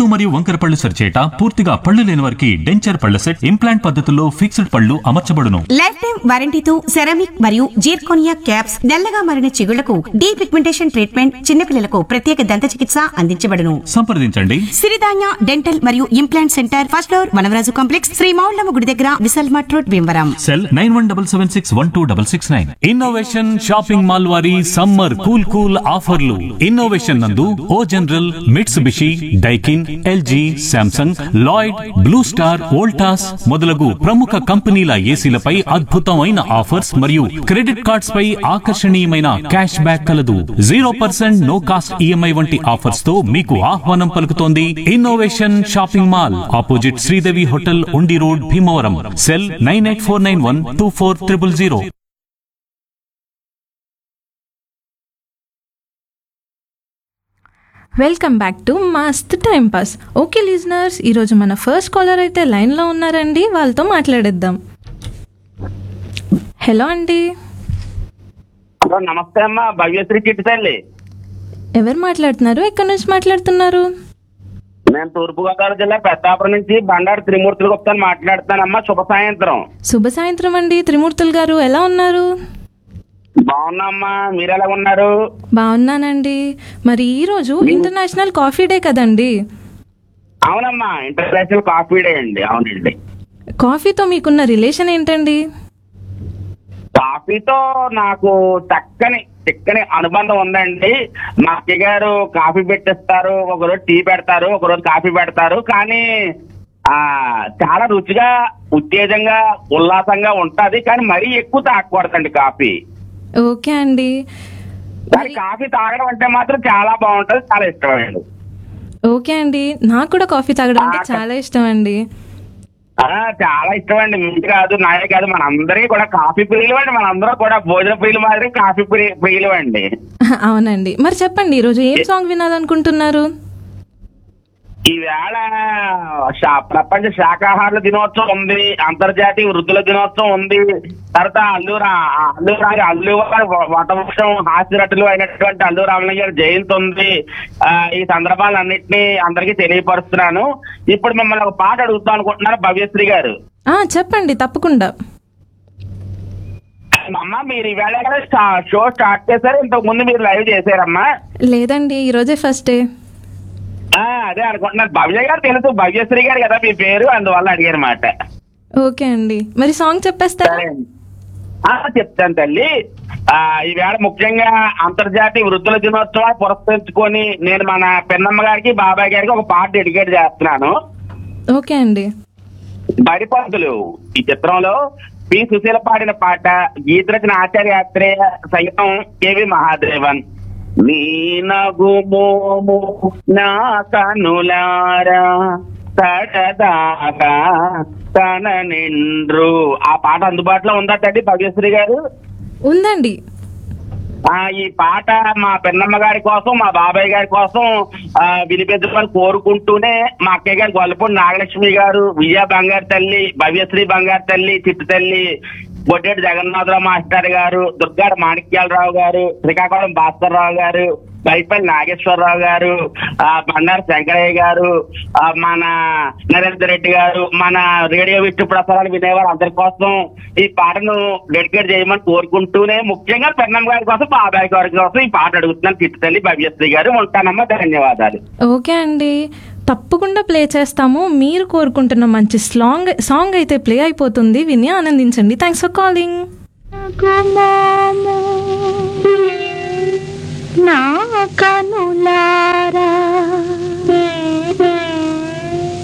చిట్టు మరియు వంకర పళ్ళు సరిచేట పూర్తిగా పళ్ళు లేని వారికి డెంచర్ పళ్ళ సెట్ ఇంప్లాంట్ పద్ధతుల్లో ఫిక్స్డ్ పళ్ళు అమర్చబడును లైఫ్ టైం వారంటీతో సెరామిక్ మరియు జీర్కోనియా క్యాప్స్ నల్లగా మారిన చిగుళ్లకు డీ పిగ్మెంటేషన్ ట్రీట్మెంట్ చిన్నపిల్లలకు ప్రత్యేక దంత చికిత్స అందించబడును సంప్రదించండి సిరిధాన్య డెంటల్ మరియు implant centre first floor Vanavaraju complex Shri Moullamma గుడి దగ్గర Vishal mart road Bhimavaram cell nine one double seven six one two double six nine Innovation shopping mall వారి సమ్మర్ కూల్ కూల్ ఆఫర్లు ఇన్నోవేషన్ నందు O General Mitsubishi Daikin LG Samsung Lloyd Blue Star Voltas మొదలగు ప్రముఖ కంపెనీల ఏసీలపై అద్భుతమైన offers మరియు credit cards పై ఆకర్షణీయమైన క్యాష్ బ్యాక్ కలదు zero percent no cost EMI వంటి ఆఫర్స్ తో మీకు ఆహ్వానం పలుకుతోంది Innovation shopping mall opposite Sridevi hotel Undi road Bhimavaram cell nine eight four nine one two four triple zero welcome back to మస్త్ టైం పాస్ ఓకే లిజనర్స్ ఈరోజు మన ఫస్ట్ కాలర్ అయితే లైన్లో ఉన్నారండి వాళ్ళతో మాట్లాడేద్దాం హలో అండి హలో నమస్తే అమ్మ భవ్యశ్రీ చిట్టి తల్లి ఎవరు మాట్లాడుతున్నారు ఎక్కడి నుంచి మాట్లాడుతున్నారు నేను తూర్పుగోదావరి జిల్లా పెద్దాపురం నుంచి బండారు త్రిమూర్తులు గుప్తాను మాట్లాడుతానమ్మా శుభ సాయంత్రం శుభ సాయంత్రం అండి త్రిమూర్తులు గారు ఎలా ఉన్నారు బాగున్నామ్మా మీరు ఎలా ఉన్నారు బాగున్నానండి మరి ఈరోజు ఇంటర్నేషనల్ కాఫీ డే కదండి అవునమ్మా ఇంటర్నేషనల్ కాఫీ డే అండి అవునండి కాఫీతో మీకున్న రిలేషన్ ఏంటండి కాఫీతో నాకు చక్కని చిక్కని అనుబంధం ఉందండి మా అక్కయ్య గారు కాఫీ పెట్టిస్తారు ఒకరోజు టీ పెడతారు ఒకరోజు కాఫీ పెడతారు కానీ ఆ చాలా రుచిగా ఉత్తేజంగా ఉల్లాసంగా ఉంటది కానీ మరీ ఎక్కువ తాగకూడదండి కాఫీ ఓకే అండి కానీ కాఫీ తాగడం అంటే మాత్రం చాలా బాగుంటది చాలా ఇష్టమైనది ఓకే అండి నాకు కూడా కాఫీ తాగడం అంటే చాలా ఇష్టం అండి ఆ, చాలా ఇష్టం అండి మీకు కాదు నాయే కాదు మన అందరికీ కూడా కాఫీ ప్రియులు అండి మన అందరం కూడా భోజన ప్రియులు మాదిరి కాఫీ ప్రియ- ప్రియులు అండి అవునండి మరి చెప్పండి ఈరోజు ఏం సాంగ్ వినాలనుకుంటున్నారు ఈవేళ శా- ప్రపంచ శాకాహారుల దినోత్సవం ఉంది అంతర్జాతీయ వృద్ధుల దినోత్సవం ఉంది తర్వాత అల్లూరు అల్లూరు అల్లు వటవృక్షం హాస్యనటులు అయినటువంటి అల్లు రామలింగ గారి జయంతి ఉంది ఆ, ఈ సందర్భాలన్నింటినీ అందరికీ తెలియపరుస్తున్నాను ఇప్పుడు మిమ్మల్ని ఒక పాట అడుగుతాం అనుకుంటున్నారు భవ్యశ్రీ గారు ఆ చెప్పండి తప్పకుండా అమ్మా మీరు ఈవేళ కదా స్టా- షో స్టార్ట్ చేశారు ఇంతకు ముందు మీరు లైవ్ చేశారమ్మా లేదండి ఈరోజే ఫస్ట్ డే ఆ, అదే అనుకుంటున్నాను భవ్య గారు తెలుసు భవ్యశ్రీ గారు కదా మీ పేరు అందువల్ల అడిగారు మాట ఓకే అండి మరి సాంగ్ చెప్పేస్తారా సరే అండి. ఆ, చెప్తాను తల్లి ఆ ఈవేళ ముఖ్యంగా అంతర్జాతీయ వృద్ధుల దినోత్సవాన్ని పురస్కరించుకొని నేను మన పెన్నమ్మ గారికి బాబాయ్ గారికి ఒక పాట డెడికేట్ చేస్తున్నాను ఓకే అండి బడిపంతులు ఈ చిత్రంలో పి సుశీల పాడిన పాట గీత రచన ఆచార్య ఆత్రేయ సైతం కేవి మహాదేవన్ నీ నగుమోము నా కనులారా తడదాకా తన నిండ్రు ఆ పాట అందుబాటులో ఉందా తల్లి భవ్యశ్రీ గారు ఉందండి ఆ ఈ పాట మా పెన్నమ్మ గారి కోసం మా బాబాయ్ గారి కోసం ఆ వినిపించమని కోరుకుంటూనే మా అక్కయ్య గారు గొల్లపూడి నాగలక్ష్మి గారు విజయ బంగారు తల్లి భవ్యశ్రీ బంగారు తల్లి చిట్టు తల్లి బొడ్డేటి జగన్నాథరావు మాస్టర్ గారు దుర్గాడ మాణిక్యాలరావు గారు శ్రీకాకుళం భాస్కర్ రావు గారు బైపల్లి నాగేశ్వరరావు గారు ఆ బండారు శంకరయ్య గారు ఆ మన నరేంద్ర రెడ్డి గారు మన రేడియో విష్ణు ప్రసారాలు వినేవారు అందరి కోసం ఈ పాటను డెడికేట్ చేయమని కోరుకుంటూనే ముఖ్యంగా పెన్నం గారి కోసం బాబాయ్ గారి కోసం ఈ పాట అడుగుతున్నాను చిట్టుతల్లి భవ్యశ్రీ గారు ఉంటానమ్మా ధన్యవాదాలు ఓకే అండి తప్పకుండా ప్లే చేస్తాము మీరు కోరుకుంటున్న మంచి సాంగ్ సాంగ్ అయితే ప్లే అయిపోతుంది విని ఆనందించండి థ్యాంక్స్ ఫర్ కాలింగ్ నా